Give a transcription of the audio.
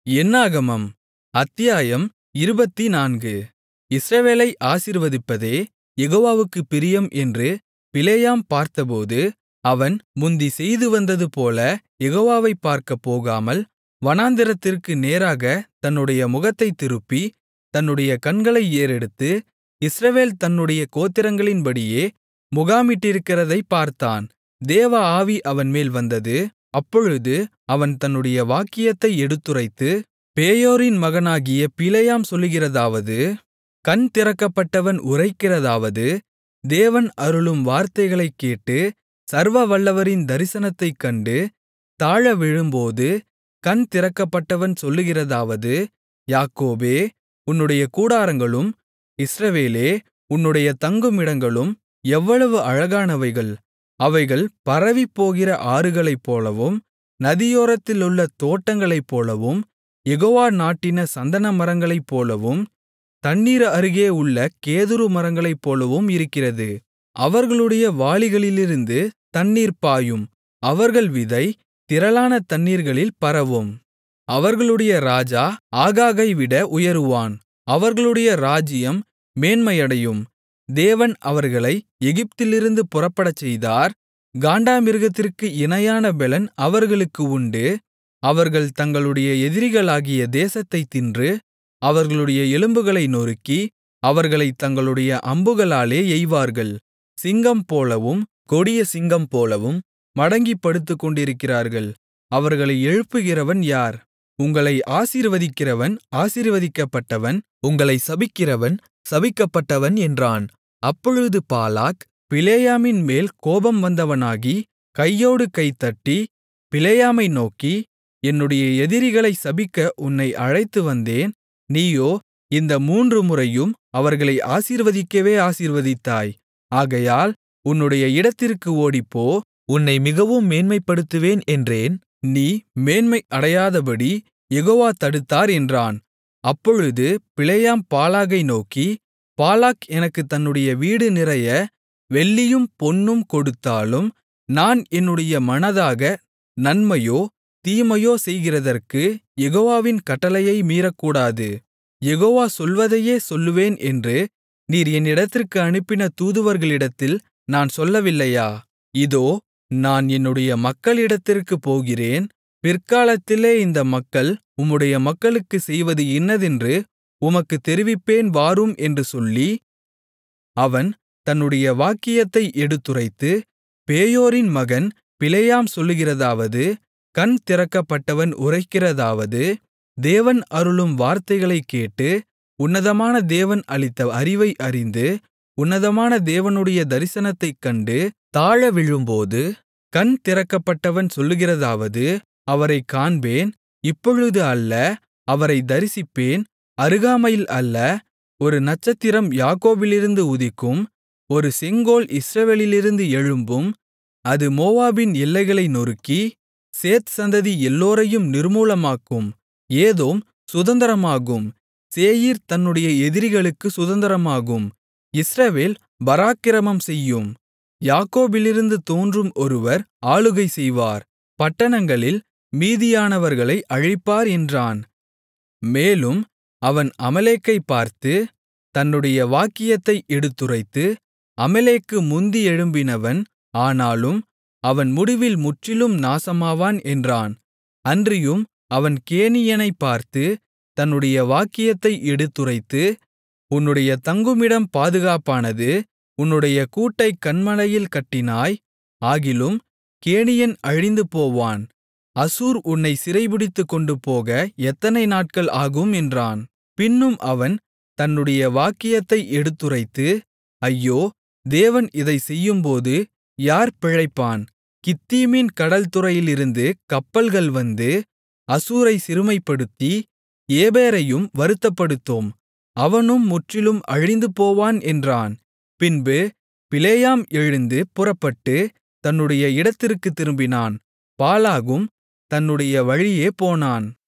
என்னாகமம் அத்தியாயம் இருபத்துநான்கு இஸ்ரவேலை ஆசீர்வதிப்பதே யெகோவாவுக்குப் பிரியம் என்று பிலேயாம் பார்த்தபோது அவன் முந்தி செய்துவந்ததுபோல யெகோவாவைப் பார்க்கப் போகாமல் வனாந்திரத்திற்கு நேராகத் தன்னுடைய முகத்தைத் திருப்பி தன்னுடைய கண்களை ஏறெடுத்து இஸ்ரவேல் தன்னுடைய கோத்திரங்களின்படியே முகாமிட்டிருக்கிறதைப் பார்த்தான் தேவ ஆவி அவன்மேல் வந்தது அப்பொழுது அவன் தன்னுடைய வாக்கியத்தை எடுத்துரைத்து பேயோரின் மகனாகிய பிலேயாம் சொல்லுகிறதாவது கண் திறக்கப்பட்டவன் உரைக்கிறதாவது தேவன் அருளும் வார்த்தைகளைக் கேட்டு சர்வவல்லவரின் தரிசனத்தைக் கண்டு தாழ விழும்போது கண் திறக்கப்பட்டவன் சொல்லுகிறதாவது யாக்கோபே உன்னுடைய கூடாரங்களும் இஸ்ரவேலே உன்னுடைய தங்குமிடங்களும் எவ்வளவு அழகானவைகள் அவைகள் பரவிப்போகிற ஆறுகளைப்போலவும் நதியோரத்திலுள்ள தோட்டங்களைப்போலவும் யெகோவா நாட்டின சந்தனமரங்களைப்போலவும் தண்ணீர் அருகே உள்ள கேதுரு மரங்களைப்போலவும் இருக்கிறது அவர்களுடைய வாளிகளிலிருந்து தண்ணீர் பாயும் அவர்கள் விதை திரளான தண்ணீர்களில் பரவும் அவர்களுடைய ராஜா ஆகாகைவிட உயருவான் அவர்களுடைய ராஜ்ஜியம் மேன்மையடையும் தேவன் அவர்களை எகிப்திலிருந்து புறப்படச்செய்தார் காண்டாமிருகத்திற்கு இணையான பெலன் அவர்களுக்கு உண்டு அவர்கள் தங்களுடைய எதிரிகளாகிய தேசத்தைத் தின்று அவர்களுடைய எலும்புகளை நொறுக்கி அவர்களைத் தங்களுடைய அம்புகளாலே எய்வார்கள் சிங்கம்போலவும் கொடிய சிங்கம்போலவும் மடங்கிப் படுத்துக்கொண்டிருக்கிறார்கள் அவர்களை எழுப்புகிறவன் யார் உங்களை ஆசீர்வதிக்கிறவன் ஆசீர்வதிக்கப்பட்டவன் உங்களை சபிக்கிறவன் சபிக்கப்பட்டவன் என்றான் அப்பொழுது பாலாக் பிலேயாமின்மேல் கோபம் வந்தவனாகி கையோடு கைதட்டி பிலேயாமை நோக்கி என்னுடைய எதிரிகளைச் சபிக்க உன்னை அழைத்து வந்தேன் நீயோ இந்த மூன்று முறையும் அவர்களை ஆசீர்வதிக்கவே ஆசீர்வதித்தாய் ஆகையால் உன்னுடைய இடத்திற்கு ஓடிப்போ உன்னை மிகவும் மேன்மைப்படுத்துவேன் என்றேன் நீ மேன்மை அடையாதபடி யெகோவா தடுத்தார் என்றான் அப்பொழுது பிலேயாம் பாலாகை நோக்கி பாலாக் எனக்குத் தன்னுடைய வீடு நிறைய வெள்ளியும் பொன்னும் கொடுத்தாலும் நான் என்னுடைய மனதாக நன்மையோ தீமையோ செய்கிறதற்கு யெகோவாவின் கட்டளையை மீறக்கூடாது யெகோவா சொல்வதையே சொல்லுவேன் என்று நீர் என்னிடத்திற்கு அனுப்பின தூதுவர்களிடத்தில் நான் சொல்லவில்லையா இதோ நான் என்னுடைய மக்களிடத்திற்குப் போகிறேன் பிற்காலத்திலே இந்த மக்கள் உம்முடைய மக்களுக்குச் செய்வது இன்னதென்று உமக்குத் தெரிவிப்பேன் வாரும் என்று சொல்லி அவன் தன்னுடைய வாக்கியத்தை எடுத்துரைத்து பேயோரின் மகன் பிலேயாம் சொல்லுகிறதாவது கண் திறக்கப்பட்டவன் உரைக்கிறதாவது தேவன் அருளும் வார்த்தைகளைக் கேட்டு உன்னதமான தேவன் அளித்த அறிவை அறிந்து உன்னதமான தேவனுடைய தரிசனத்தைக் கண்டு தாழ விழும்போது கண் திறக்கப்பட்டவன் சொல்லுகிறதாவது அவரைக் காண்பேன் இப்பொழுது அல்ல அவரை தரிசிப்பேன் அருகாமையில் அல்ல ஒரு நட்சத்திரம் யாக்கோபிலிருந்து உதிக்கும் ஒரு செங்கோல் இஸ்ரவேலிலிருந்து எழும்பும் அது மோவாபின் எல்லைகளை நொறுக்கி சேத் சந்ததி எல்லோரையும் நிர்மூலமாக்கும் ஏதோம் சுதந்தரமாகும் சேயீர் தன்னுடைய எதிரிகளுக்கு சுதந்தரமாகும் இஸ்ரவேல் பராக்கிரமம் செய்யும் யாக்கோபிலிருந்து தோன்றும் ஒருவர் ஆளுகை செய்வார் பட்டணங்களில் மீதியானவர்களை அழிப்பார் என்றான் மேலும் அவன் அமலேக்கை பார்த்து தன்னுடைய வாக்கியத்தை எடுத்துரைத்து அமலேக்கு முந்தி எழும்பினவன் ஆனாலும் அவன் முடிவில் முற்றிலும் நாசமாவான் என்றான் அன்றியும் அவன் கேனியனைப் பார்த்து தன்னுடைய வாக்கியத்தை எடுத்துரைத்து உன்னுடைய தங்குமிடம் பாதுகாப்பானது உன்னுடைய கூட்டைக் கன்மலையில் கட்டினாய் ஆகிலும் கேனியன் அழிந்து போவான் அசூர் உன்னை சிறைபிடித்துக் போக எத்தனை நாட்கள் ஆகும் என்றான் பின்னும் அவன் தன்னுடைய வாக்கியத்தை எடுத்துரைத்து ஐயோ தேவன் இதை செய்யும்போது யார் பிழைப்பான் கித்தீமின் கடல்துறையிலிருந்து கப்பல்கள் வந்து அசூரை சிறுமைப்படுத்தி ஏபேரையும் வருத்தப்படுத்தும் அவனும் முற்றிலும் அழிந்து போவான் என்றான் பின்பு பிலேயாம் எழுந்து புறப்பட்டு தன்னுடைய இடத்திற்குத் திரும்பினான் பாலாகும் தன்னுடைய வழியே போனான்